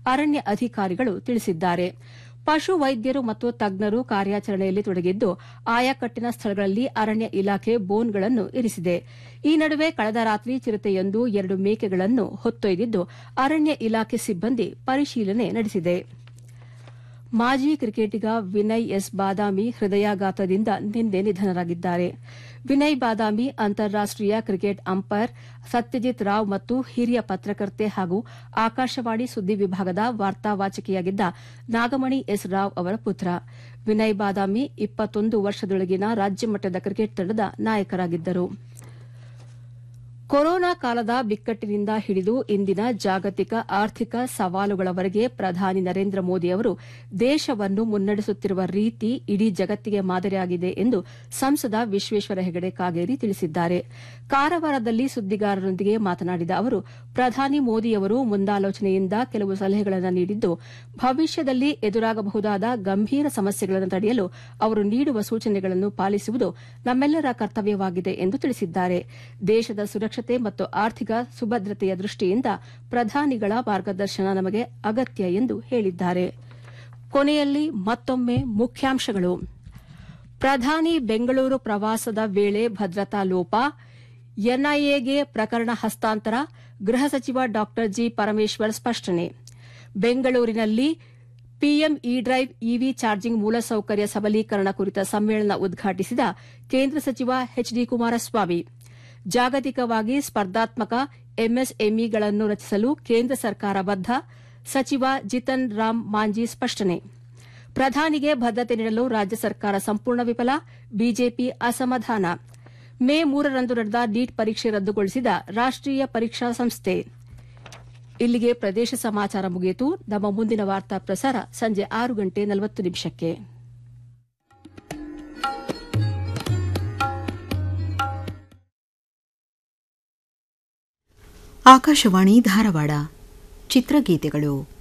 ಅರಣ್ಯ ಅಧಿಕಾರಿಗಳು ತಿಳಿಸಿದ್ದಾರೆ ಪಶು ವೈದ್ಯರು ಮತ್ತು ತಜ್ಞರು ಕಾರ್ಯಾಚರಣೆಯಲ್ಲಿ ತೊಡಗಿದ್ದು ಆಯಾಕಟ್ಟಿನ ಸ್ಥಳಗಳಲ್ಲಿ ಅರಣ್ಯ ಇಲಾಖೆ ಬೋನ್ಗಳನ್ನು ಇರಿಸಿದೆ ಈ ನಡುವೆ ಕಳೆದ ರಾತ್ರಿ ಚಿರತೆಯೊಂದು ಎರಡು ಮೇಕೆಗಳನ್ನು ಹೊತ್ತೊಯ್ದಿದ್ದು ಅರಣ್ಯ ಇಲಾಖೆ ಸಿಬ್ಬಂದಿ ಪರಿಶೀಲನೆ ನಡೆಸಿದೆ ಮಾಜಿ ಕ್ರಿಕೆಟಿಗ ವಿನಯ್ ಎಸ್ ಬಾದಾಮಿ ಹೃದಯಾಘಾತದಿಂದ ನಿನ್ನೆ ನಿಧನರಾಗಿದ್ದಾರೆ ವಿನಯ್ ಬಾದಾಮಿ ಅಂತಾರಾಷ್ಟೀಯ ಕ್ರಿಕೆಟ್ ಅಂಪೈರ್ ಸತ್ಯಜಿತ್ ರಾವ್ ಮತ್ತು ಹಿರಿಯ ಪತ್ರಕರ್ತೆ ಹಾಗೂ ಆಕಾಶವಾಣಿ ಸುದ್ದಿ ವಿಭಾಗದ ವಾರ್ತಾವಾಚಿಕೆಯಾಗಿದ್ದ ನಾಗಮಣಿ ಎಸ್ ರಾವ್ ಅವರ ಪುತ್ರ ವಿನಯ್ ಬಾದಾಮಿ ಇಪ್ಪತ್ತೊಂದು ವರ್ಷದೊಳಗಿನ ರಾಜ್ಯಮಟ್ಟದ ಕ್ರಿಕೆಟ್ ತಂಡದ ನಾಯಕರಾಗಿದ್ದರು ಕೊರೋನಾ ಕಾಲದ ಬಿಕ್ಕಟ್ಟಿನಿಂದ ಹಿಡಿದು ಇಂದಿನ ಜಾಗತಿಕ ಆರ್ಥಿಕ ಸವಾಲುಗಳವರೆಗೆ ಪ್ರಧಾನಿ ನರೇಂದ್ರ ಮೋದಿ ಅವರು ದೇಶವನ್ನು ಮುನ್ನಡೆಸುತ್ತಿರುವ ರೀತಿ ಇಡೀ ಜಗತ್ತಿಗೆ ಮಾದರಿಯಾಗಿದೆ ಎಂದು ಸಂಸದ ವಿಶ್ವೇಶ್ವರ ಹೆಗಡೆ ಕಾಗೇರಿ ತಿಳಿಸಿದ್ದಾರೆ ಕಾರವಾರದಲ್ಲಿ ಸುದ್ದಿಗಾರರೊಂದಿಗೆ ಮಾತನಾಡಿದ ಅವರು ಪ್ರಧಾನಿ ಮೋದಿಯವರು ಮುಂದಾಲೋಚನೆಯಿಂದ ಕೆಲವು ಸಲಹೆಗಳನ್ನು ನೀಡಿದ್ದು ಭವಿಷ್ಯದಲ್ಲಿ ಎದುರಾಗಬಹುದಾದ ಗಂಭೀರ ಸಮಸ್ಯೆಗಳನ್ನು ತಡೆಯಲು ಅವರು ನೀಡುವ ಸೂಚನೆಗಳನ್ನು ಪಾಲಿಸುವುದು ನಮ್ಮೆಲ್ಲರ ಕರ್ತವ್ಯವಾಗಿದೆ ಎಂದು ತಿಳಿಸಿದ್ದಾರೆ ದೇಶದ ಸುರಕ್ಷತೆ ಮತ್ತು ಆರ್ಥಿಕ ಸುಭದ್ರತೆಯ ದೃಷ್ಟಿಯಿಂದ ಪ್ರಧಾನಿಗಳ ಮಾರ್ಗದರ್ಶನ ನಮಗೆ ಅಗತ್ಯ ಎಂದು ಹೇಳಿದ್ದಾರೆ ಕೊನೆಯಲ್ಲಿ ಮತ್ತೊಮ್ಮೆ ಮುಖ್ಯಾಂಶಗಳು ಪ್ರಧಾನಿ ಬೆಂಗಳೂರು ಪ್ರವಾಸದ ವೇಳೆ ಭದ್ರತಾ ಲೋಪ ಎನ್ಐಎಗೆ ಪ್ರಕರಣ ಹಸ್ತಾಂತರ ಗೃಹ ಸಚಿವ ಡಾ ಜಿ ಪರಮೇಶ್ವರ್ ಸ್ಪಷ್ಟನೆ ಬೆಂಗಳೂರಿನಲ್ಲಿ PM E drive EV charging ಮೂಲಸೌಕರ್ಯ ಸಬಲೀಕರಣ ಕುರಿತ ಸಮ್ಮೇಳನ ಉದ್ಘಾಟಿಸಿದ ಕೇಂದ್ರ ಸಚಿವ ಎಚ್ ಡಿ ಕುಮಾರಸ್ವಾಮಿ ಜಾಗತಿಕವಾಗಿ ಸ್ಪರ್ಧಾತ್ಮಕ ಎಂಎಸ್ಎಂಇಗಳನ್ನು ರಚಿಸಲು ಕೇಂದ್ರ ಸರ್ಕಾರ ಬದ್ದ ಸಚಿವ ಜಿತನ್ ರಾಮ್ ಮಾಂಜಿ ಸ್ಪಷ್ಟನೆ ಪ್ರಧಾನಿಗೆ ಭದ್ರತೆ ನೀಡಲು ರಾಜ್ಯ ಸರ್ಕಾರ ಸಂಪೂರ್ಣ ವಿಫಲ ಬಿಜೆಪಿ ಅಸಮಾಧಾನ ಮೇ ಮೂರರಂದು ನಡೆದ ನೀಟ್ ಪರೀಕ್ಷೆ ರದ್ದುಗೊಳಿಸಿದ ರಾಷ್ಟೀಯ ಪರೀಕ್ಷಾ ಸಂಸ್ಥೆ ಇಲ್ಲಿಗೆ ಪ್ರದೇಶ ಸಮಾಚಾರ ಮುಗಿಯಿತು ನಮ್ಮ ಮುಂದಿನ ವಾರ್ತಾ ಪ್ರಸಾರ ಸಂಜೆ ಆರು ಗಂಟೆ ನಲವತ್ತು ನಿಮಿಷಕ್ಕೆ ಆಕಾಶವಾಣಿ ಧಾರವಾಡ ಚಿತ್ರಗೀತೆಗಳು